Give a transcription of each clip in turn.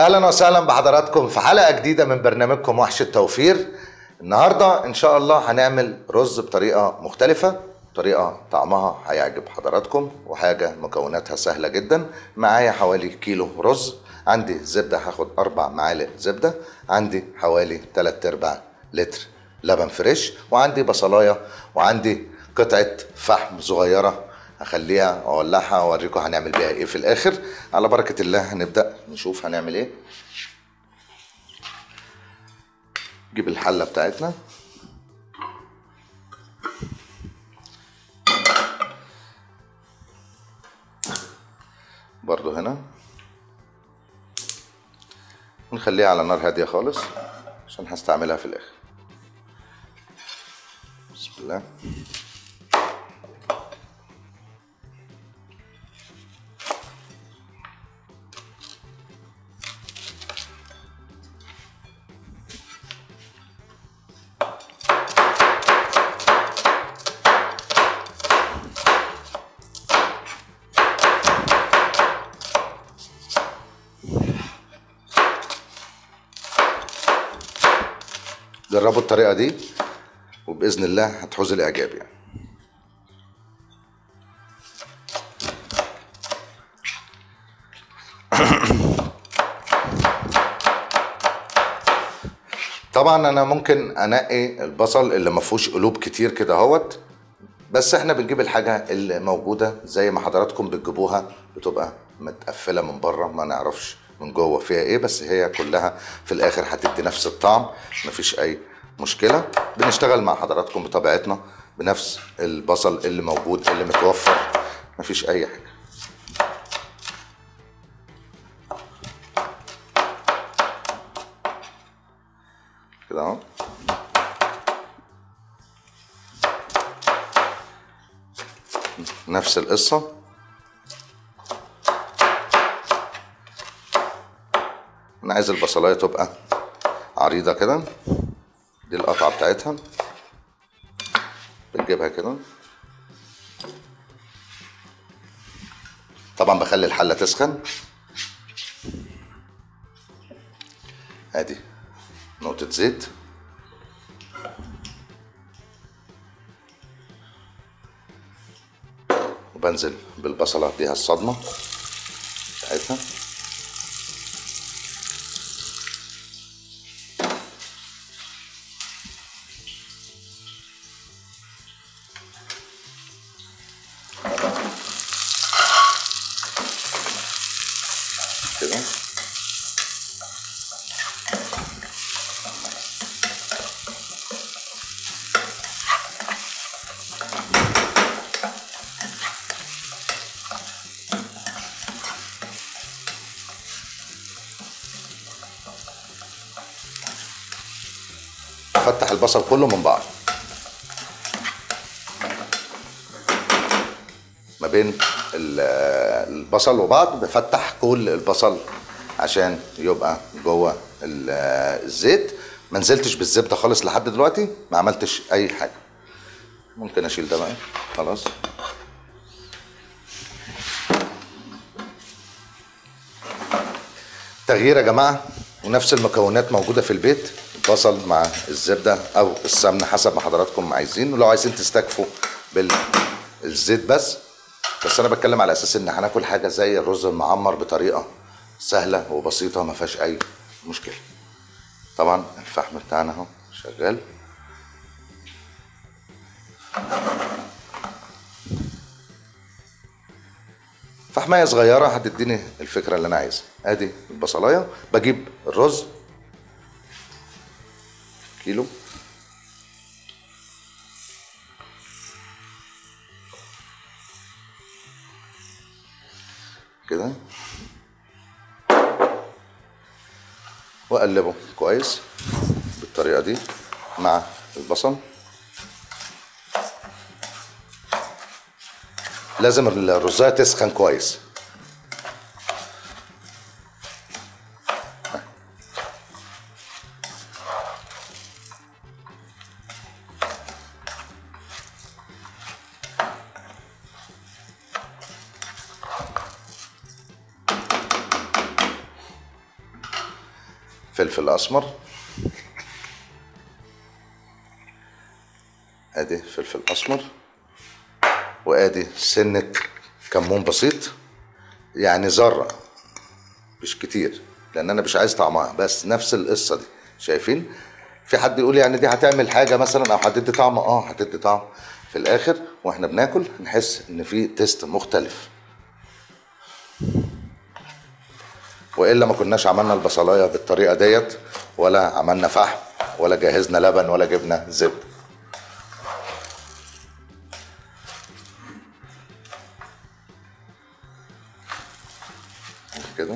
اهلا وسهلا بحضراتكم في حلقه جديده من برنامجكم وحش التوفير النهارده ان شاء الله هنعمل رز بطريقه مختلفه طريقه طعمها هيعجب حضراتكم وحاجه مكوناتها سهله جدا معايا حوالي كيلو رز عندي زبده هاخد اربع معالق زبده عندي حوالي 3 ارباع لتر لبن فريش وعندي بصلايه وعندي قطعه فحم صغيره هخليها اولعها واوريكم هنعمل بيها ايه في الاخر على بركه الله هنبدا نشوف هنعمل ايه نجيب الحله بتاعتنا برضو هنا ونخليها على نار هاديه خالص عشان هستعملها في الاخر بسم الله جربوا الطريقه دي وباذن الله هتحوز الاعجاب يعني طبعا انا ممكن انقي البصل اللي ما فيهوش قلوب كتير كده اهوت بس احنا بنجيب الحاجه اللي موجوده زي ما حضراتكم بتجيبوها بتبقى متقفله من بره ما نعرفش من جوه فيها ايه بس هي كلها في الاخر هتدي نفس الطعم مفيش اي مشكله بنشتغل مع حضراتكم بطبيعتنا بنفس البصل اللي موجود اللي متوفر مفيش اي حاجه كده اهو نفس القصه انا عايز البصلايه تبقى عريضه كده دي القطعه بتاعتها بنجيبها كده طبعا بخلي الحله تسخن ادي نقطه زيت وبنزل بالبصله اديها الصدمه بتاعتها كده افتح البصل كله من بعض ما بين ال- البصل وبعض بفتح كل البصل عشان يبقى جوه ال- الزيت ما نزلتش بالزبده خالص لحد دلوقتي ما عملتش اي حاجه ممكن اشيل ده بقى خلاص تغيير يا جماعه ونفس المكونات موجوده في البيت البصل مع الزبده او السمنه حسب ما حضراتكم عايزين ولو عايزين تستكفوا بالزيت بس بس انا بتكلم على اساس ان هناكل حاجه زي الرز المعمر بطريقه سهله وبسيطه ما فيهاش اي مشكله طبعا الفحم بتاعنا اهو شغال فحمايه صغيره هتديني الفكره اللي انا عايزها ادي البصلايه بجيب الرز كيلو كده واقلبه كويس بالطريقه دي مع البصل لازم الرزايه تسخن كويس فلفل اسمر ادي فلفل اسمر وادي سنة كمون بسيط يعني ذرة مش كتير لان انا مش عايز طعمها بس نفس القصة دي شايفين في حد يقول يعني دي هتعمل حاجة مثلا او هتدي طعم اه هتدي طعم في الاخر واحنا بناكل نحس ان في تيست مختلف والا ما كناش عملنا البصلايه بالطريقه ديت ولا عملنا فحم ولا جهزنا لبن ولا جبنا زبده كده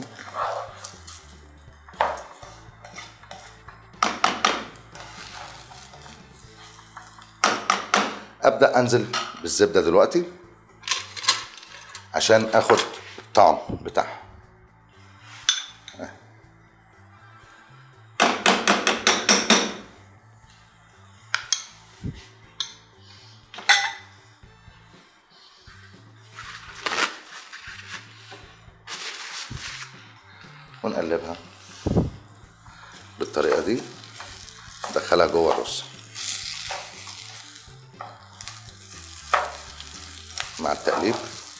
ابدا انزل بالزبده دلوقتي عشان اخد الطعم بتاعها ونقلبها بالطريقه دي ندخلها جوه الرز مع التقليب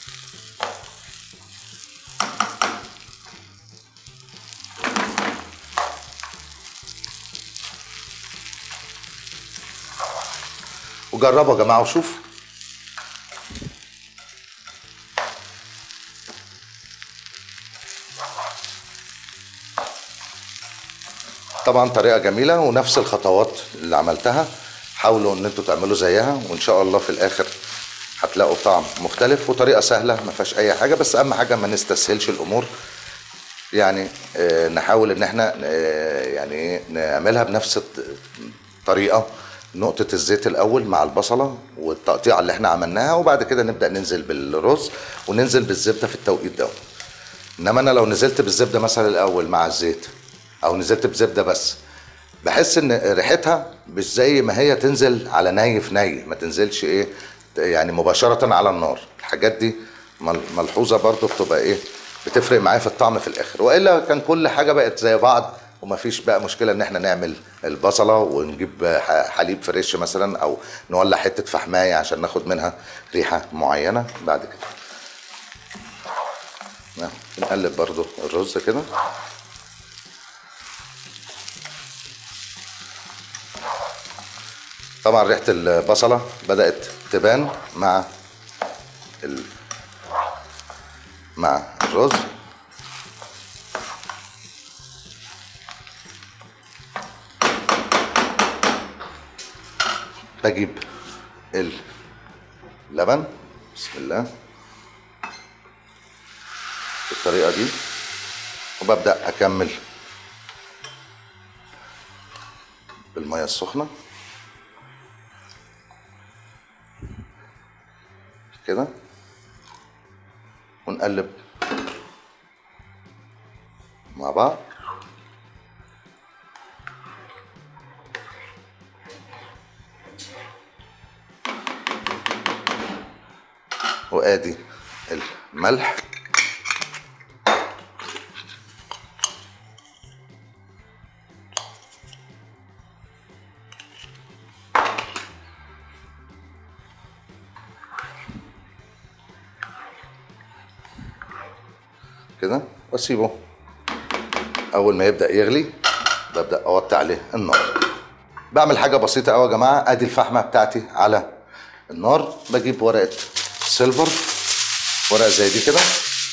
وجربوا يا جماعه وشوفوا طبعا طريقه جميله ونفس الخطوات اللي عملتها حاولوا ان انتوا تعملوا زيها وان شاء الله في الاخر هتلاقوا طعم مختلف وطريقه سهله ما فيهاش اي حاجه بس اهم حاجه ما نستسهلش الامور يعني آه، نحاول ان احنا آه، يعني إيه، نعملها بنفس الطريقه نقطة الزيت الأول مع البصلة والتقطيعة اللي احنا عملناها وبعد كده نبدأ ننزل بالرز وننزل بالزبدة في التوقيت ده انما انا لو نزلت بالزبدة مثلا الأول مع الزيت أو نزلت بزبدة بس بحس ان ريحتها مش زي ما هي تنزل على ني في ني ما تنزلش ايه يعني مباشرة على النار الحاجات دي مل- ملحوظة برضو بتبقى ايه بتفرق معايا في الطعم في الاخر والا كان كل حاجة بقت زي بعض ومفيش بقى مشكلة ان احنا نعمل البصلة ونجيب ح- حليب فريش مثلا او نولع حتة فحماية عشان ناخد منها ريحة معينة بعد كده نعم، نقلب برضو الرز كده طبعا ريحة البصلة بدأت تبان مع ال... مع الرز بجيب اللبن بسم الله بالطريقة دي وببدأ أكمل بالمية السخنة كده ونقلب مع بعض وادي الملح كده واسيبه اول ما يبدا يغلي ببدا اوطي عليه النار بعمل حاجه بسيطه قوي يا جماعه ادي الفحمه بتاعتي على النار بجيب ورقه سيلفر ورقه زي دي كده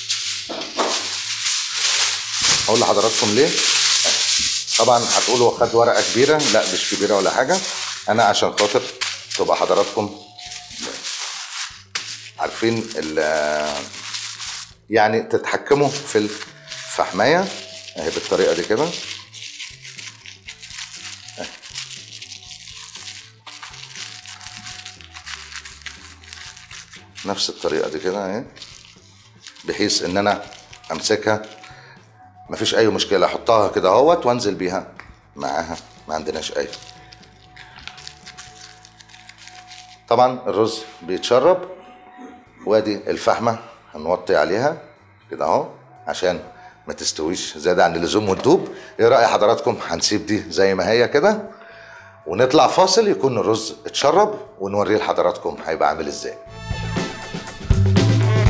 اقول لحضراتكم ليه طبعا هتقولوا خد ورقه كبيره لا مش كبيره ولا حاجه انا عشان خاطر تبقى حضراتكم عارفين ال- يعني تتحكموا في الفحمايه اهي بالطريقه دي كده أهي. نفس الطريقه دي كده اهي بحيث ان انا امسكها مفيش اي مشكله احطها كده اهوت وانزل بيها معاها ما عندناش اي طبعا الرز بيتشرب وادي الفحمه هنوطي عليها كده اهو عشان ما تستويش زياده عن اللزوم وتدوب ايه راي حضراتكم هنسيب دي زي ما هي كده ونطلع فاصل يكون الرز اتشرب ونوريه لحضراتكم هيبقى عامل ازاي